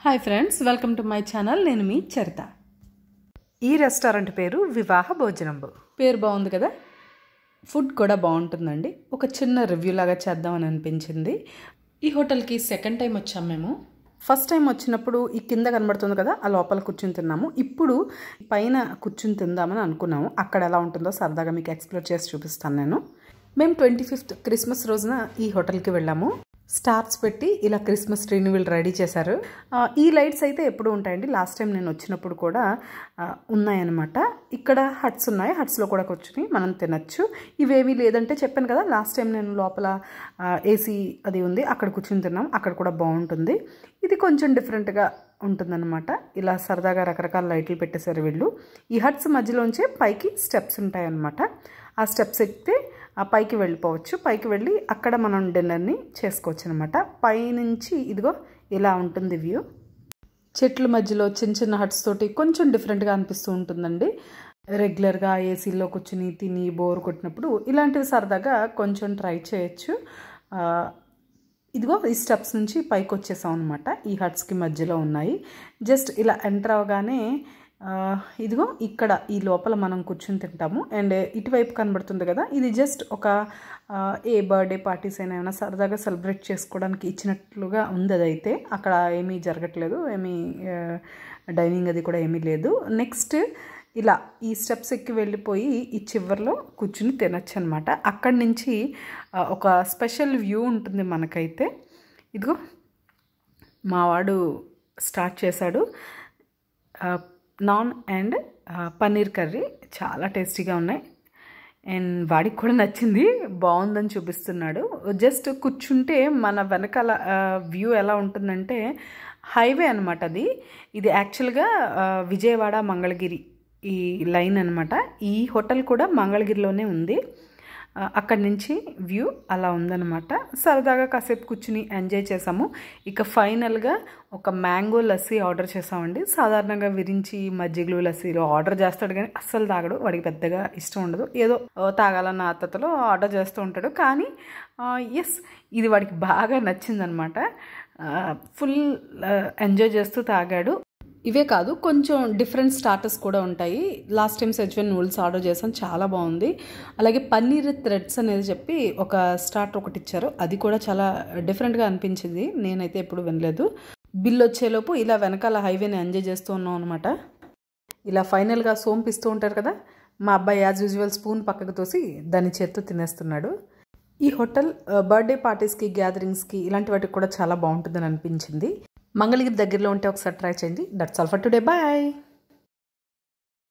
hi friends welcome to my channel నేను మీ చరిత ఈ రెస్టారెంట్ పేరు వివాహ భోజనంబు పేరు బాగుంది కదా ఫుడ్ కూడా బాగుంటుందండి ఒక చిన్న రివ్యూ లాగా చేద్దామని అనిపించింది ఈ హోటల్కి సెకండ్ టైం వచ్చాం మేము ఫస్ట్ టైం వచ్చినప్పుడు ఈ కింద కనబడుతుంది కదా ఆ లోపల కూర్చుని తిన్నాము ఇప్పుడు పైన కూర్చుని తిందామని అనుకున్నాము అక్కడ ఎలా ఉంటుందో సరదాగా మీకు ఎక్స్ప్లోర్ చేసి చూపిస్తాను నేను మేము ట్వంటీ ఫిఫ్త్ క్రిస్మస్ రోజున ఈ హోటల్కి వెళ్ళాము స్టార్స్ పెట్టి ఇలా క్రిస్మస్ ట్రీని వీళ్ళు రెడీ చేశారు ఆ, ఈ లైట్స్ అయితే ఎప్పుడు ఉంటాయండి లాస్ట్ టైం నేను వచ్చినప్పుడు కూడా ఆ, ఉన్నాయన్నమాట ఇక్కడ హట్స్ ఉన్నాయి హట్స్లో కూడా కూర్చుని మనం తినచ్చు ఇవేమీ లేదంటే చెప్పాను కదా లాస్ట్ టైం నేను లోపల ఏసీ అది ఉంది అక్కడ కూర్చుని తిన్నాం అక్కడ కూడా బాగుంటుంది ఇది కొంచెం డిఫరెంట్గా ఉంటుందన్నమాట ఇలా సరదాగా రకరకాల లైట్లు పెట్టేశారు వీళ్ళు ఈ హట్స్ మధ్యలోంచే పైకి స్టెప్స్ ఉంటాయన్నమాట ఆ స్టెప్స్ ఎక్కితే ఆ పైకి వెళ్ళిపోవచ్చు పైకి వెళ్ళి అక్కడ మనం డిన్నర్ని చేసుకోవచ్చు అనమాట పైనుంచి ఇదిగో ఇలా ఉంటుంది వ్యూ చెట్ల మధ్యలో చిన్న చిన్న హట్స్ తోటి కొంచెం డిఫరెంట్గా అనిపిస్తూ ఉంటుందండి రెగ్యులర్గా ఏసీలో కూర్చుని తిని బోర్ కొట్టినప్పుడు ఇలాంటివి సరదాగా కొంచెం ట్రై చేయొచ్చు ఆ, ఇదిగో ఈ స్టెప్స్ నుంచి పైకి వచ్చేసాం అనమాట ఈ హట్స్కి మధ్యలో ఉన్నాయి జస్ట్ ఇలా ఎంటర్ అవగానే ఆ, ఇదిగో ఇక్కడ ఈ లోపల మనం కూర్చుని తింటాము అండ్ ఇటువైపు కనబడుతుంది కదా ఇది జస్ట్ ఒక ఆ, ఏ బర్త్డే పార్టీస్ అయినా ఏమైనా సరదాగా సెలబ్రేట్ చేసుకోవడానికి ఇచ్చినట్లుగా ఉంది అదైతే అక్కడ ఏమీ జరగట్లేదు ఏమీ డైనింగ్ అది కూడా ఏమీ లేదు నెక్స్ట్ ఇలా ఈ స్టెప్స్ ఎక్కి వెళ్ళిపోయి ఈ చివర్లో కూర్చుని తినచ్చు అనమాట అక్కడి నుంచి ఆ, ఒక స్పెషల్ వ్యూ ఉంటుంది మనకైతే ఇదిగో మావాడు స్టార్ట్ చేశాడు ఆ, నాన్ అండ్ ఆ, పన్నీర్ కర్రీ చాలా టేస్టీగా ఉన్నాయి అండ్ వాడికి కూడా నచ్చింది బాగుందని చూపిస్తున్నాడు జస్ట్ కూర్చుంటే మన వెనకాల వ్యూ ఎలా ఉంటుందంటే హైవే అనమాట అది ఇది యాక్చువల్గా ఆ, విజయవాడ మంగళగిరి ఈ లైన్ అనమాట ఈ హోటల్ కూడా మంగళగిరిలోనే ఉంది ఆ, అక్కడి నుంచి వ్యూ అలా ఉందన్నమాట సరదాగా కాసేపు కూర్చుని ఎంజాయ్ చేసాము ఇక ఫైనల్గా ఒక మ్యాంగో లస్సీ ఆర్డర్ చేసామండి సాధారణంగా విరించి మజ్జిగలు లస్సీలు ఆర్డర్ చేస్తాడు కానీ అస్సలు తాగడు వాడికి పెద్దగా ఇష్టం ఉండదు ఏదో ఓ, తాగాలన్న ఆతతలో ఆర్డర్ చేస్తూ ఉంటాడు కానీ ఎస్ ఇది వాడికి బాగా నచ్చిందనమాట ఫుల్ ఎంజాయ్ చేస్తూ తాగాడు ఇవే కాదు కొంచెం డిఫరెంట్ స్టార్టర్స్ కూడా ఉంటాయి last time schezwan noodles order చేసాం చాలా బాగుంది అలాగే పన్నీర్ థ్రెడ్స్ అనేది చెప్పి ఒక స్టార్టర్ ఒకటి ఇచ్చారు అది కూడా చాలా డిఫరెంట్గా అనిపించింది నేనైతే ఎప్పుడు వినలేదు బిల్ వచ్చేలోపు ఇలా వెనకాల హైవేని ఎంజాయ్ చేస్తూ ఉన్నాం అనమాట ఇలా ఫైనల్గా సోంపిస్తూ ఉంటారు కదా మా అబ్బాయి యాజ్ యూజువల్ స్పూన్ పక్కకు తోసి దాని చేత్తో తినేస్తున్నాడు ఈ హోటల్ బర్త్డే పార్టీస్కి గ్యాదరింగ్స్కి ఇలాంటి వాటికి కూడా చాలా బాగుంటుందని అనిపించింది మంగళగిరి దగ్గరలో ఉంటే ఒకసారి ట్రై చేయండి that's all for today bye